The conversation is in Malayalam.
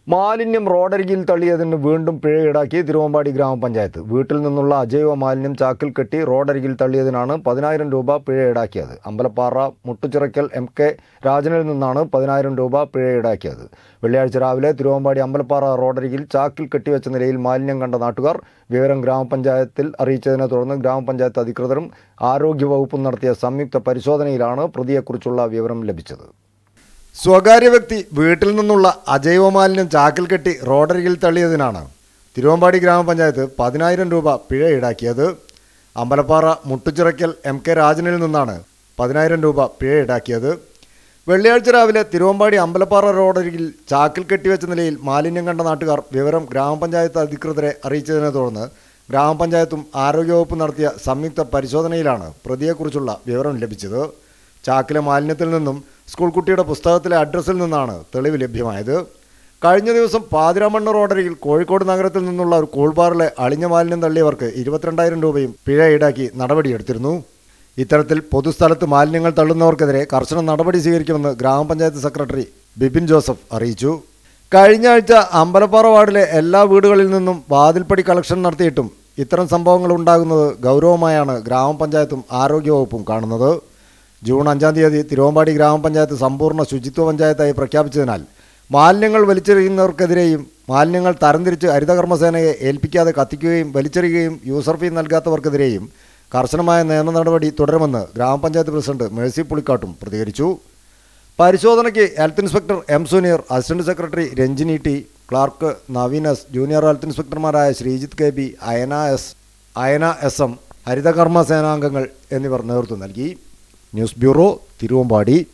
മാലിന്യം റോഡരികിൽ തള്ളിയതിന് വീണ്ടും പിഴ ഈടാക്കി തിരുവമ്പാടി ഗ്രാമപഞ്ചായത്ത് വീട്ടിൽ നിന്നുള്ള അജൈവ മാലിന്യം ചാക്കിൽ കെട്ടി റോഡരികിൽ തള്ളിയതിനാണ് പതിനായിരം രൂപ പിഴ ഈടാക്കിയത് അമ്പലപ്പാറ മുട്ടുചിറക്കൽ എം കെ രാജനിൽ നിന്നാണ് പതിനായിരം രൂപ പിഴ ഈടാക്കിയത് വെള്ളിയാഴ്ച രാവിലെ തിരുവമ്പാടി അമ്പലപ്പാറ റോഡരികിൽ ചാക്കിൽ കെട്ടിവെച്ച നിലയിൽ മാലിന്യം കണ്ട നാട്ടുകാർ വിവരം ഗ്രാമപഞ്ചായത്തിൽ അറിയിച്ചതിനെ തുടർന്ന് ഗ്രാമപഞ്ചായത്ത് അധികൃതരും ആരോഗ്യവകുപ്പും നടത്തിയ സംയുക്ത പരിശോധനയിലാണ് പ്രതിയെക്കുറിച്ചുള്ള വിവരം ലഭിച്ചത് സ്വകാര്യ വ്യക്തി വീട്ടിൽ നിന്നുള്ള അജൈവ മാലിന്യം ചാക്കിൽ കെട്ടി റോഡരികിൽ തള്ളിയതിനാണ് തിരുവമ്പാടി ഗ്രാമപഞ്ചായത്ത് പതിനായിരം രൂപ പിഴ ഈടാക്കിയത് അമ്പലപ്പാറ മുട്ടുചിറയ്ക്കൽ എം കെ രാജനിൽ നിന്നാണ് പതിനായിരം രൂപ പിഴ ഈടാക്കിയത് വെള്ളിയാഴ്ച രാവിലെ തിരുവമ്പാടി അമ്പലപ്പാറ റോഡരികിൽ ചാക്കിൽ കെട്ടിവെച്ച നിലയിൽ മാലിന്യം കണ്ട നാട്ടുകാർ വിവരം ഗ്രാമപഞ്ചായത്ത് അധികൃതരെ അറിയിച്ചതിനെ തുടർന്ന് ഗ്രാമപഞ്ചായത്തും ആരോഗ്യവകുപ്പും നടത്തിയ സംയുക്ത പരിശോധനയിലാണ് പ്രതിയെക്കുറിച്ചുള്ള വിവരം ലഭിച്ചത് ചാക്കിലെ മാലിന്യത്തിൽ നിന്നും സ്കൂൾ കുട്ടിയുടെ പുസ്തകത്തിലെ അഡ്രസ്സിൽ നിന്നാണ് തെളിവ് ലഭ്യമായത് കഴിഞ്ഞ ദിവസം പാതിരാമണ്ണ റോഡരികിൽ കോഴിക്കോട് നഗരത്തിൽ നിന്നുള്ള ഒരു കൂൾബാറിലെ അളിഞ്ഞ മാലിന്യം തള്ളിയവർക്ക് ഇരുപത്തിരണ്ടായിരം രൂപയും പിഴ ഈടാക്കി നടപടിയെടുത്തിരുന്നു ഇത്തരത്തിൽ പൊതുസ്ഥലത്ത് മാലിന്യങ്ങൾ തള്ളുന്നവർക്കെതിരെ കർശന നടപടി സ്വീകരിക്കുമെന്ന് ഗ്രാമപഞ്ചായത്ത് സെക്രട്ടറി ബിപിൻ ജോസഫ് അറിയിച്ചു കഴിഞ്ഞ ആഴ്ച അമ്പലപ്പാറ വാർഡിലെ എല്ലാ വീടുകളിൽ നിന്നും വാതിൽപ്പടി കളക്ഷൻ നടത്തിയിട്ടും ഇത്തരം സംഭവങ്ങൾ ഉണ്ടാകുന്നത് ഗൗരവമായാണ് ഗ്രാമപഞ്ചായത്തും ആരോഗ്യവകുപ്പും കാണുന്നത് ജൂൺ അഞ്ചാം തീയതി തിരുവമ്പാടി ഗ്രാമപഞ്ചായത്ത് സമ്പൂർണ്ണ ശുചിത്വ പഞ്ചായത്തായി പ്രഖ്യാപിച്ചതിനാൽ മാലിന്യങ്ങൾ വലിച്ചെറിയുന്നവർക്കെതിരെയും മാലിന്യങ്ങൾ തരംതിരിച്ച് ഹരിതകർമ്മസേനയെ ഏൽപ്പിക്കാതെ കത്തിക്കുകയും വലിച്ചെറിയുകയും യൂസർ ഫീ നൽകാത്തവർക്കെതിരെയും കർശനമായ നിയമ നടപടി തുടരുമെന്ന് ഗ്രാമപഞ്ചായത്ത് പ്രസിഡന്റ് മേഴ്സി പുളിക്കാട്ടും പ്രതികരിച്ചു പരിശോധനയ്ക്ക് health inspector M Suneer assistant secretary Ranjini T clerk Naveen S junior health ഇൻസ്പെക്ടർമാരായ Sreejith K B Ayana S Ayana S M ഹരിതകർമ്മ സേനാംഗങ്ങൾ എന്നിവർ നേതൃത്വം നൽകി ന്യൂസ് ബ്യൂറോ തിരുവമ്പാടി